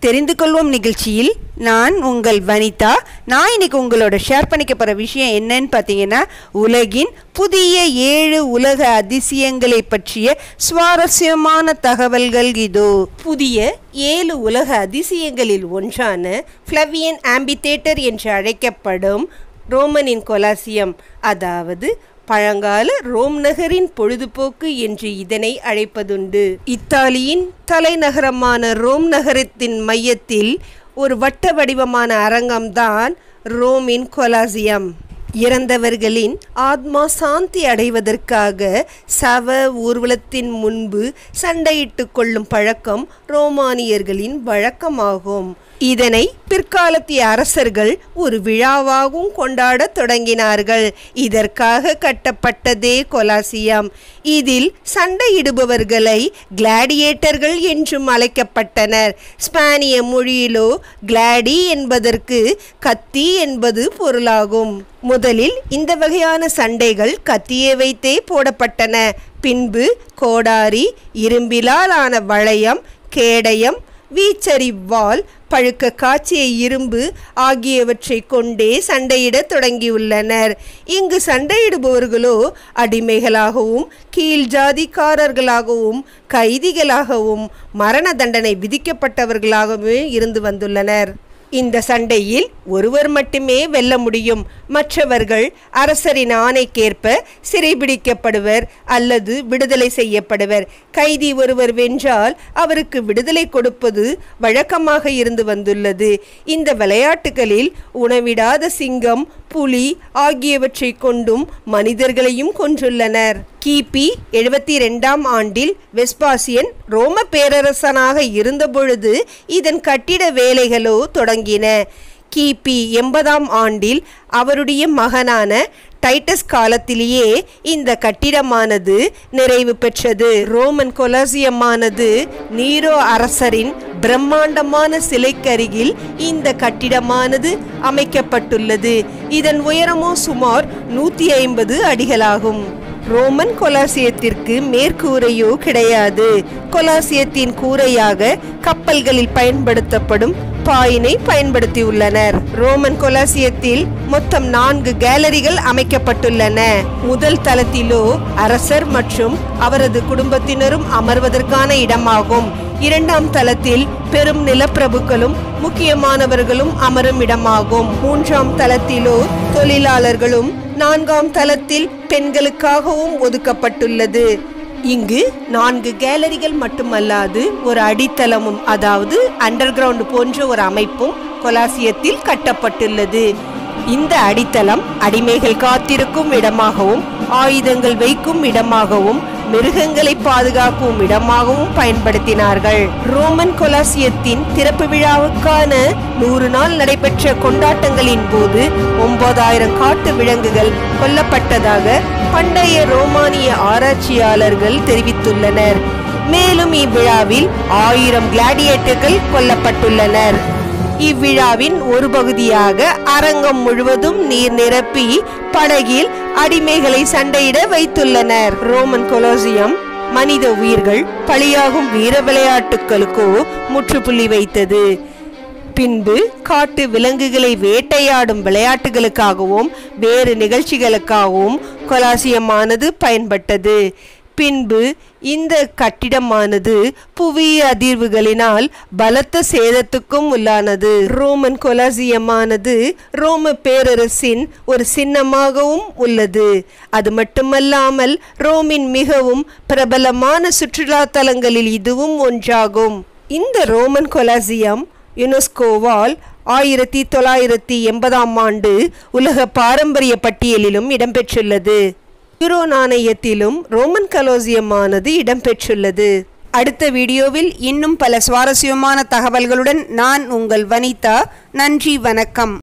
தெரிந்து கொள்வோம் நிகழ்ச்சியில் நான் உங்கள் வனிதா நான் இன்னைக்கு உங்களோட ஷேர் பண்ணிக்க போகிற விஷயம் என்னன்னு பார்த்தீங்கன்னா உலகின் புதிய ஏழு உலக அதிசயங்களை பற்றிய சுவாரஸ்யமான தகவல்கள் இதோ புதிய ஏழு உலக அதிசயங்களில் ஒன்றான ஃப்ளவியன் ஆம்பிதேட்டர் என்று அழைக்கப்படும் ரோமனின் கொலாசியம் அதாவது பழங்கால ரோம் நகரின் பொழுதுபோக்கு என்று இதனை அழைப்பதுண்டு இத்தாலியின் தலைநகரமான ரோம் நகரத்தின் மையத்தில் ஒரு வட்ட வடிவமான அரங்கம்தான் ரோமின் கொலாசியம் இறந்தவர்களின் ஆத்மா சாந்தி அடைவதற்காக சவ ஊர்வலத்தின் முன்பு சண்டையிட்டு கொள்ளும் பழக்கம் ரோமானியர்களின் வழக்கமாகும் இதனை பிற்காலத்திய அரசர்கள் ஒரு விழாவாகவும் கொண்டாடத் தொடங்கினார்கள் இதற்காக கட்டப்பட்டதே கொலாசியம் இதில் சண்டையிடுபவர்களை கிளாடியேட்டர்கள் என்றும் அழைக்கப்பட்டனர் ஸ்பானிய மொழியிலோ கிளாடி என்பதற்கு கத்தி என்பது பொருளாகும் முதலில் இந்த வகையான சண்டைகள் கத்தியை வைத்தே போடப்பட்டன பின்பு கோடாரி இரும்பிலால் ஆன வளையம் கேடயம் வீச்சரிவால் பழுக்க காய்ச்சிய இரும்பு ஆகியவற்றை கொண்டே சண்டையிடத் தொடங்கியுள்ளனர் இங்கு சண்டையிடுபவர்களோ அடிமைகளாகவும் கீழ் ஜாதிக்காரர்களாகவும் கைதிகளாகவும் மரண தண்டனை விதிக்கப்பட்டவர்களாகவே இருந்து வந்துள்ளனர் இந்த சண்டையில் ஒருவர் மட்டுமே வெல்ல முடியும் மற்றவர்கள் அரசரின் ஆணைக்கேற்ப சிறைபிடிக்கப்படுவர் அல்லது விடுதலை செய்யப்படுவர் கைதி ஒருவர் வென்றால் அவருக்கு விடுதலை கொடுப்பது வழக்கமாக இருந்து வந்துள்ளது இந்த விளையாட்டுகளில் உணவிடாத சிங்கம் புலி ஆகியவற்றை கொண்டும் மனிதர்களையும் கொன்றுள்ளனர் கிபி எழுபத்தி ரெண்டாம் ஆண்டில் வெஸ்பாசியன் ரோம பேரரசனாக இருந்தபொழுது இதன் கட்டிட வேலைகளோ தொடங்கின கிபி எண்பதாம் ஆண்டில் அவருடைய மகனான டைட்டஸ் காலத்திலேயே இந்த கட்டிடமானது நிறைவு பெற்றது ரோமன் கொலாசியமானது நீரோ அரசரின் பிரம்மாண்டமான சிலைக்கருகில் இந்த கட்டிடமானது அமைக்கப்பட்டுள்ளது இதன் உயரமோ சுமார் நூற்றி ஐம்பது அடிகளாகும் ரோமன் கொலாசியத்திற்கு மேற்கூரையோ கிடையாது கொலாசியத்தின் கூரையாக கப்பல்களில் பயன்படுத்தப்படும் பாயினை பயன்படுத்தியுள்ளனர் ரோமன் கொலாசியத்தில் மொத்தம் நான்கு கேலரிகள் அமைக்கப்பட்டுள்ளன முதல் தளத்திலோ அரசர் மற்றும் அவரது குடும்பத்தினரும் அமர்வதற்கான இடமாகும் இரண்டாம் தளத்தில் பெரும் நிலப்பிரபுக்களும் முக்கியமானவர்களும் அமரும் இடமாகும் மூன்றாம் தளத்திலோ தொழிலாளர்களும் நான்காம் தளத்தில் பெண்களுக்காகவும் ஒதுக்கப்பட்டுள்ளது இங்கு நான்கு கேலரிகள் மட்டுமல்லாது ஒரு அடித்தளமும் அதாவது அண்டர் கிரவுண்ட் போன்ற ஒரு அமைப்பும் கொலாசியத்தில் கட்டப்பட்டுள்ளது இந்த அடித்தளம் அடிமைகள் காத்திருக்கும் இடமாகவும் ஆயுதங்கள் வைக்கும் இடமாகவும் மிருகங்களை பாதுகாக்கும் இடமாகவும் பயன்படுத்தினார்கள் ரோமன் கொலாசியத்தின் திறப்பு விழாவுக்கான நூறு நாள் நடைபெற்ற கொண்டாட்டங்களின் போது ஒன்பதாயிரம் காட்டு விலங்குகள் கொல்லப்பட்டதாக பண்டைய ரோமானிய ஆராய்ச்சியாளர்கள் தெரிவித்துள்ளனர் மேலும் இவ்விழாவில் ஆயிரம் கிளாடியேட்டர்கள் கொல்லப்பட்டுள்ளனர் இவ்விழாவின் ஒரு பகுதியாக அரங்கம் முழுவதும் நீர் நிரப்பி படகில் அடிமைகளை சண்டையிட வைத்துள்ளனர் ரோமன் கொலோசியம் மனித உயிர்கள் பலியாகும் வீர விளையாட்டுகளுக்கோ முற்றுப்புள்ளி வைத்தது பின்பு காட்டு விலங்குகளை வேட்டையாடும் விளையாட்டுகளுக்காகவும் வேறு நிகழ்ச்சிகளுக்காகவும் கொலாசியமானது பயன்பட்டது பின்பு இந்த கட்டிடமானது புவி அதிர்வுகளினால் பலத்த சேதத்துக்கும் உள்ளானது ரோமன் கொலாசியமானது ரோம பேரரசின் ஒரு சின்னமாகவும் உள்ளது அது மட்டுமல்லாமல் ரோமின் மிகவும் பிரபலமான சுற்றுலா தலங்களில் இதுவும் ஒன்றாகும் இந்த ரோமன் கொலாசியம் யுனெஸ்கோவால் ஆயிரத்தி தொள்ளாயிரத்தி எண்பதாம் ஆண்டு உலக பாரம்பரிய பட்டியலிலும் இடம்பெற்றுள்ளது யூரோ நாணயத்திலும் ரோமன் கலோசியமானது இடம்பெற்றுள்ளது அடுத்த வீடியோவில் இன்னும் பல சுவாரஸ்யமான தகவல்களுடன் நான் உங்கள் வனிதா நன்றி வணக்கம்